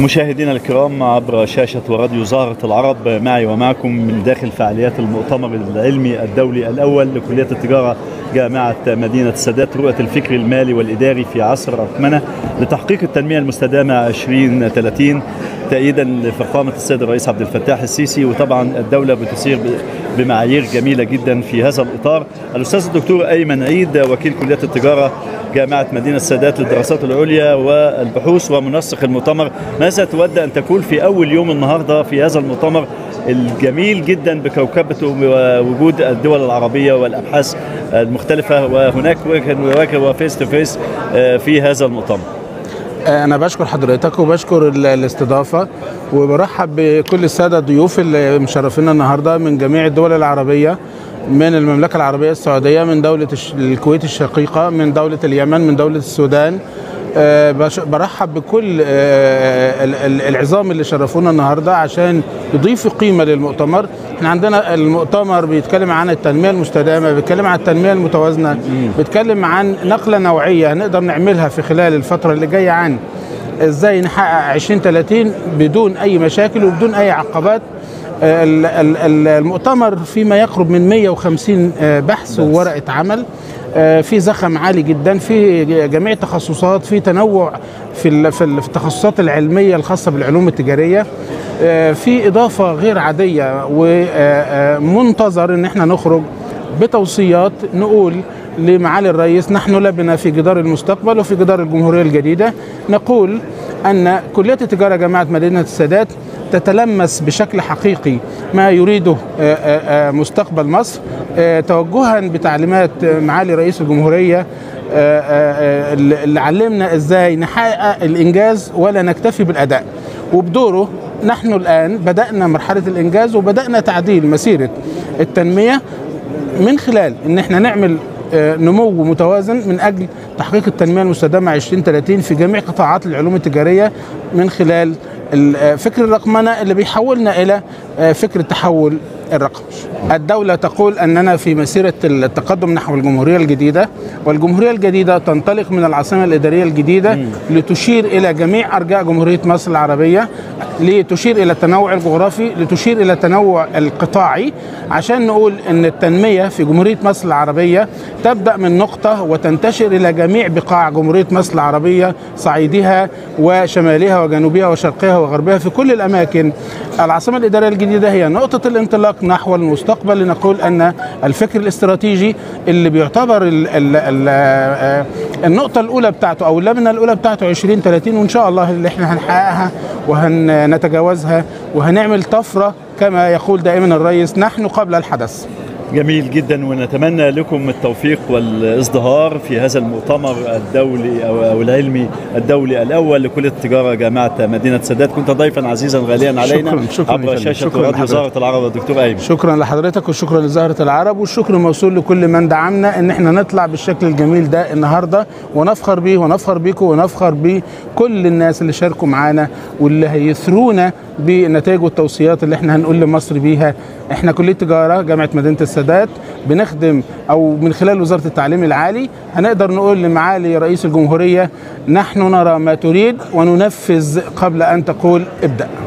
مشاهدينا الكرام عبر شاشة وراديو زهرة العرب معي ومعكم من داخل فعاليات المؤتمر العلمي الدولي الأول لكلية التجارة جامعة مدينة السادات رؤية الفكر المالي والإداري في عصر الرقمنة لتحقيق التنمية المستدامة 2030 تأييدا لفخامة السيد الرئيس عبد الفتاح السيسي وطبعا الدولة بتسير بمعايير جميلة جدا في هذا الإطار الأستاذ الدكتور أيمن عيد وكيل كلية التجارة جامعة مدينة السادات للدراسات العليا والبحوث ومنسق المؤتمر ماذا تود أن تقول في أول يوم النهاردة في هذا المؤتمر الجميل جدا بكوكبته ووجود الدول العربية والأبحاث المختلفة وهناك وجها وجه وفيس تو فيس في هذا المؤتمر أنا بشكر حضرتك وبشكر الاستضافة وبرحب بكل السادة الضيوف اللي مشرفينا النهاردة من جميع الدول العربية من المملكة العربية السعودية من دولة الكويت الشقيقة من دولة اليمن من دولة السودان برحب بكل العظام اللي شرفونا النهارده عشان يضيفوا قيمه للمؤتمر احنا عندنا المؤتمر بيتكلم عن التنميه المستدامه بيتكلم عن التنميه المتوازنه بيتكلم عن نقله نوعيه نقدر نعملها في خلال الفتره اللي جايه عن ازاي نحقق 2030 بدون اي مشاكل وبدون اي عقبات المؤتمر فيما يقرب من 150 بحث وورقه عمل في زخم عالي جدا في جميع التخصصات في تنوع في في التخصصات العلميه الخاصه بالعلوم التجاريه في اضافه غير عاديه ومنتظر ان احنا نخرج بتوصيات نقول لمعالي الرئيس نحن لبنا في جدار المستقبل وفي جدار الجمهوريه الجديده نقول ان كليه التجاره جامعه مدينه السادات تتلمس بشكل حقيقي ما يريده مستقبل مصر توجها بتعليمات معالي رئيس الجمهوريه اللي علمنا ازاي نحقق الانجاز ولا نكتفي بالاداء وبدوره نحن الان بدانا مرحله الانجاز وبدانا تعديل مسيره التنميه من خلال ان احنا نعمل نمو متوازن من اجل تحقيق التنميه المستدامه 2030 في جميع قطاعات العلوم التجاريه من خلال فكر الرقمنه اللي بيحولنا الى فكر التحول الرقمي. الدولة تقول أننا في مسيرة التقدم نحو الجمهورية الجديدة والجمهورية الجديدة تنطلق من العاصمة الإدارية الجديدة م. لتشير إلى جميع أرجاء جمهورية مصر العربية لتشير إلى التنوع الجغرافي لتشير إلى التنوع القطاعي عشان نقول أن التنمية في جمهورية مصر العربية تبدأ من نقطة وتنتشر إلى جميع بقاع جمهورية مصر العربية صعيدها وشمالها وجنوبها وشرقها وغربها في كل الأماكن العاصمة الإدارية الجديدة هي نقطة الانطلاق نحو المستقبل لنقول ان الفكر الاستراتيجي اللي بيعتبر ال ال ال النقطه الاولى بتاعته او اللبنه الاولى بتاعته 2030 وان شاء الله اللي احنا هنحققها وهنتجاوزها وهنعمل طفره كما يقول دائما الرئيس نحن قبل الحدث جميل جدا ونتمنى لكم التوفيق والازدهار في هذا المؤتمر الدولي او العلمي الدولي الاول لكليه التجاره جامعه مدينه السادات كنت ضيفا عزيزا غاليا علينا شكرا شكرا عبر شاشه راديو زهره العرب الدكتور ايمن شكرا لحضرتك وشكرا لزهره العرب والشكر موصول لكل من دعمنا ان احنا نطلع بالشكل الجميل ده النهارده ونفخر بيه ونفخر بيكم ونفخر بكل الناس اللي شاركوا معانا واللي هيثرونا بنتائج والتوصيات اللي احنا هنقول لمصر بيها احنا كليه تجاره جامعه مدينه السادات بنخدم او من خلال وزاره التعليم العالي هنقدر نقول لمعالي رئيس الجمهوريه نحن نرى ما تريد وننفذ قبل ان تقول ابدا